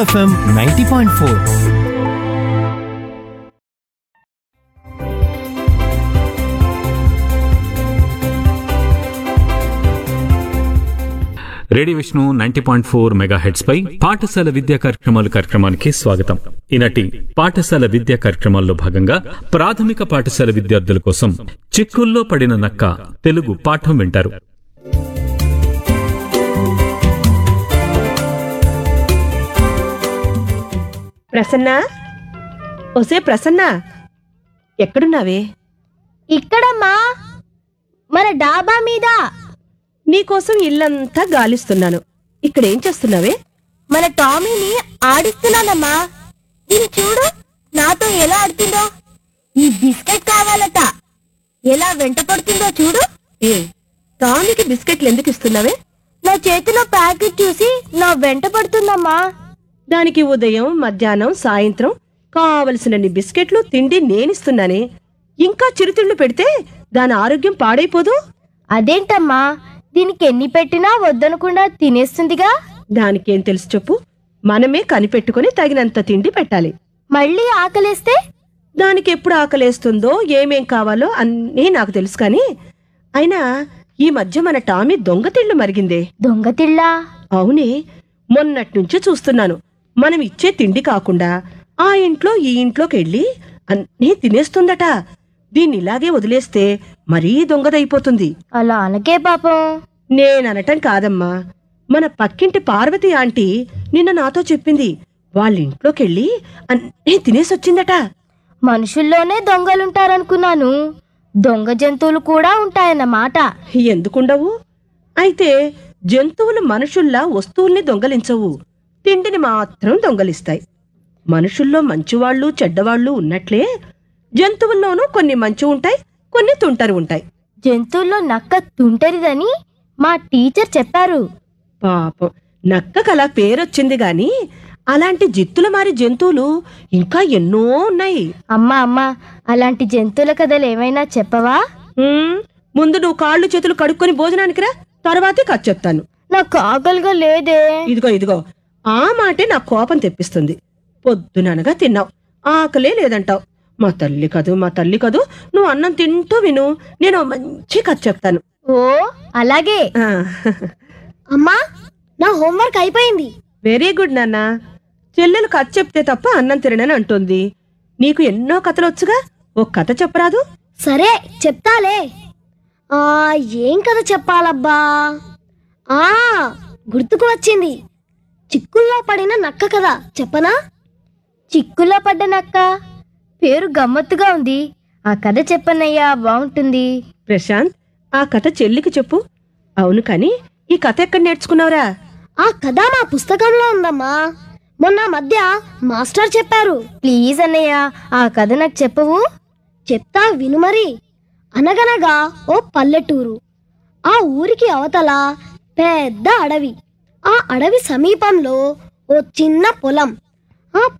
FM ninety point four radio Vishnu ninety point four mega heads పై పాఠశాల విద్యా కార్యక్రమాలు కార్యక్రమానికి స్వాగతం ఈనాటి పాఠశాల విద్యా కార్యక్రమాల్లో భాగంగా ప్రాథమిక పాఠశాల విద్యార్థుల కోసం చిక్కుల్లో పడిన నక్క తెలుగు పాఠం వింటారు ప్రసన్న ఒసే ప్రసన్న ఎక్కడున్నావే ఇక్కడమ్మా మన డాబా మీద నీకోసం ఇల్లంతా గాలిస్తున్నాను ఇక్కడేం చేస్తున్నావే మన టామీని ఆడిస్తున్నానమ్మా ఇది చూడు నాతో ఎలా ఆడుతుందో ఈ బిస్కెట్ కావాలట ఎలా వెంట పడుతుందో చూడు ఏ టామీకి బిస్కెట్లు ఎందుకు ఇస్తున్నావే నా చేతిలో ప్యాకెట్ చూసి నా వెంట పడుతుందమ్మా దానికి ఉదయం మధ్యాహ్నం సాయంత్రం కావలసినన్ని బిస్కెట్లు తిండి నేనిస్తున్నానే ఇంకా చిరుతిళ్ళు పెడితే దాని ఆరోగ్యం పాడైపోదు అదేంటమ్మా దీనికి ఎన్ని పెట్టినా వద్దనకుండా తినేస్తుందిగా దానికేం తెలుసు చెప్పు మనమే కనిపెట్టుకుని తగినంత తిండి పెట్టాలి మళ్ళీ ఆకలేస్తే దానికి ఎప్పుడు ఆకలేస్తుందో ఏమేం కావాలో అన్నీ నాకు తెలుసు కానీ అయినా ఈ మధ్య మన టామీ దొంగతిళ్ళు మరిగిందే దొంగతిళ్ళా అవునే మొన్నట్నుంచి చూస్తున్నాను మనం ఇచ్చే తిండి కాకుండా ఆ ఇంట్లో ఈ ఇంట్లోకి వెళ్ళి అన్నీ తినేస్తుందట దీన్ని ఇలాగే వదిలేస్తే మరీ దొంగదైపోతుంది అలా అనకే పాపం నేననటం కాదమ్మా మన పక్కింటి పార్వతి ఆంటీ నిన్న నాతో చెప్పింది వాళ్ళ ఇంట్లోకెళ్ళి అన్నీ తినేసొచ్చిందట మనుషుల్లోనే దొంగలుంటారనుకున్నాను దొంగ జంతువులు కూడా ఉంటాయన్నమాట ఎందుకుండవు అయితే జంతువులు మనుషుల్లా వస్తువుల్ని దొంగలించవు తిండిని మాత్రం దొంగలిస్తాయి మనుషుల్లో మంచివాళ్ళు చెడ్డవాళ్ళు ఉన్నట్లే జంతువుల్లోనూ కొన్ని మంచి ఉంటాయి కొన్ని తుంటరి ఉంటాయి జంతువుల్లో నక్క తుంటరిదని మా టీచర్ చెప్పారు పాపం నక్కకలా పేరొచ్చింది గాని అలాంటి జిత్తుల మారి జంతువులు ఇంకా ఎన్నో ఉన్నాయి అమ్మా అమ్మా అలాంటి జంతువుల కథలు ఏమైనా చెప్పవా హ్మ్, ముందు నువ్వు కాళ్ళు చేతులు కడుక్కొని భోజనానికి రా తర్వాతే కథ చెప్తాను నాకు ఆకలిగా లేదే ఇదిగో ఇదిగో ఆ మాటే నా కోపం తెప్పిస్తుంది పొద్దుననగా తిన్నావు ఆకలే లేదంటావు మా తల్లి కదూ మా తల్లి కదూ నువ్వు అన్నం తింటూ విను నేను ఓ మంచి కథ చెప్తాను ఓ అలాగే ఆ, అమ్మా నా హోంవర్క్ అయిపోయింది వెరీ గుడ్ నాన్న చెల్లెలు కథ చెప్తే తప్ప అన్నం తిననని అంటుంది నీకు ఎన్నో కథలు వచ్చుగా ఓ కథ చెప్పరాదు సరే చెప్తాలే ఆ ఏం కథ చెప్పాలబ్బా ఆ గుర్తుకు వచ్చింది చిక్కుల్లో పడిన నక్క కదా చెప్పనా చిక్కుల్లో పడ్డ నక్క పేరు గమ్మత్తుగా ఉంది ఆ కథ చెప్పనయ్యా బాగుంటుంది ప్రశాంత్ ఆ కథ చెల్లికి చెప్పు అవును కాని ఈ కథ ఎక్కడ నేర్చుకున్నావురా ఆ కథ మా పుస్తకంలో ఉందమ్మా మొన్న మధ్య మాస్టర్ చెప్పారు ప్లీజ్ అన్నయ్య ఆ కథ నాకు చెప్పవు చెప్తా విను మరి అనగనగా ఓ పల్లెటూరు ఆ ఊరికి అవతల పెద్ద అడవి ఆ అడవి సమీపంలో ఓ చిన్న పొలం